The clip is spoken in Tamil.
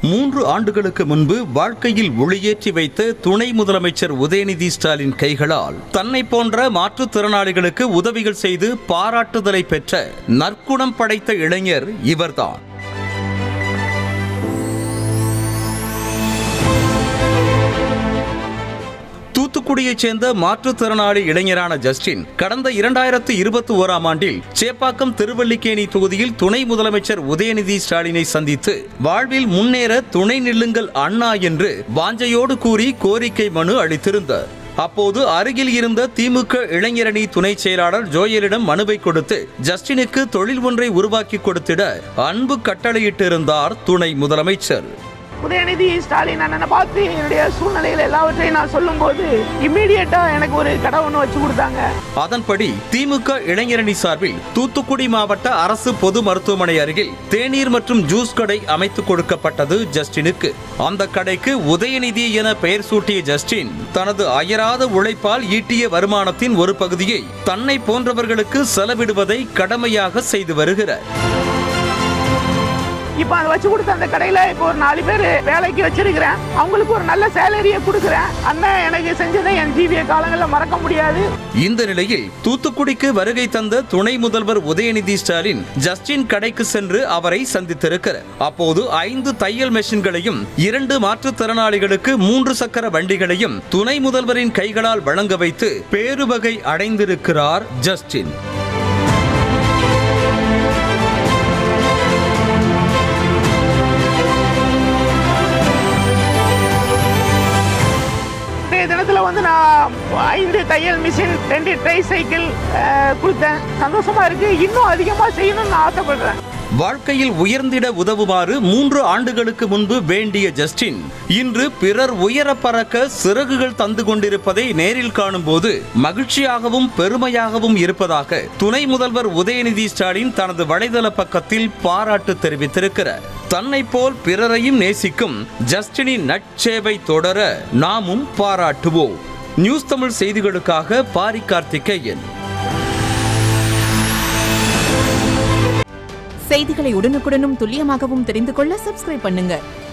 மூன்று ஆண்டுகளுக்கு முன்பு வாழ்க்கையில் ஒளியேற்றி வைத்த துணை முதலமைச்சர் உதயநிதி ஸ்டாலின் கைகளால் தன்னை போன்ற மாற்றுத்திறனாளிகளுக்கு உதவிகள் செய்து பாராட்டுதலை பெற்ற நற்குணம் படைத்த இளைஞர் இவர்தான் தூத்துக்குடியைச் சேர்ந்த மாற்றுத்திறனாளி இளைஞரான ஜஸ்டின் கடந்த இரண்டாயிரத்து இருபத்தி ஓராம் ஆண்டில் சேப்பாக்கம் திருவல்லிக்கேணி தொகுதியில் துணை முதலமைச்சர் உதயநிதி ஸ்டாலினை சந்தித்து வாழ்வில் முன்னேற துணை நில்லுங்கள் அண்ணா என்று வாஞ்சையோடு கூறி கோரிக்கை மனு அளித்திருந்தார் அப்போது அருகில் இருந்த திமுக இளைஞரணி துணை செயலாளர் ஜோயலிடம் மனுவை கொடுத்து ஜஸ்டினுக்கு தொழில் ஒன்றை உருவாக்கி கொடுத்திட அன்பு கட்டளையிட்டிருந்தார் துணை முதலமைச்சர் உதயநிதி ஸ்டாலின் அண்ணனை பார்த்து என்னுடைய சூழ்நிலைகள் எல்லாவற்றையும் நான் சொல்லும்போது இம்மீடியட்டா எனக்கு ஒரு கடை ஒன்று வச்சு கொடுத்தாங்க அதன்படி திமுக இளைஞரணி சார்பில் தூத்துக்குடி மாவட்ட அரசு பொது மருத்துவமனை அருகில் தேநீர் மற்றும் ஜூஸ் கடை அமைத்துக் கொடுக்கப்பட்டது ஜஸ்டினுக்கு அந்த கடைக்கு உதயநிதி என பெயர் சூட்டிய ஜஸ்டின் தனது அயராத உழைப்பால் ஈட்டிய வருமானத்தின் ஒரு பகுதியை தன்னை போன்றவர்களுக்கு செலவிடுவதை கடமையாக செய்து வருகிறார் இப்போ அதை வச்சு கொடுத்த அந்த கடையில் இப்போ ஒரு நாலு பேர் வேலைக்கு வச்சிருக்கிறேன் அவங்களுக்கு ஒரு நல்ல சேலரியை கொடுக்குறேன் அண்ணன் எனக்கு செஞ்சதை என் ஜீவிய காலங்களில் மறக்க முடியாது இந்த நிலையில் தூத்துக்குடிக்கு வருகை தந்த துணை முதல்வர் உதயநிதி ஸ்டாலின் ஜஸ்டின் கடைக்கு சென்று அவரை சந்தித்திருக்கிறார் அப்போது ஐந்து தையல் மெஷின்களையும் இரண்டு மாற்றுத்திறனாளிகளுக்கு மூன்று சக்கர வண்டிகளையும் துணை முதல்வரின் கைகளால் வழங்க வைத்து பேருவகை அடைந்திருக்கிறார் ஜஸ்டின் இன்றைய தினத்தில் வந்து நான் ஐந்து தையல் மிஷின் ரெண்டு ட்ரை சைக்கிள் அஹ், கொடுத்தேன் சந்தோஷமா இருக்கு இன்னும் அதிகமாக செய்யணும்னு நான் ஆசைப்படுறேன் வாழ்க்கையில் உயர்ந்திட உதவுமாறு மூன்று ஆண்டுகளுக்கு முன்பு வேண்டிய ஜஸ்டின் இன்று பிறர் உயர பறக்க சிறகுகள் தந்து கொண்டிருப்பதை நேரில் காணும்போது மகிழ்ச்சியாகவும் பெருமையாகவும் இருப்பதாக துணை முதல்வர் உதயநிதி ஸ்டாலின் தனது வலைதள பக்கத்தில் பாராட்டு தெரிவித்திருக்கிறார் தன்னை போல் பிறரையும் நேசிக்கும் ஜஸ்டினின் நற்சேவை தொடர நாமும் பாராட்டுவோம் நியூஸ் தமிழ் செய்திகளுக்காக பாரி கார்த்திகேயன் செய்திகளை உடனுக்குடனும் துல்லியமாகவும் தெரிந்து கொள்ள சப்ஸ்கிரைப் பண்ணுங்க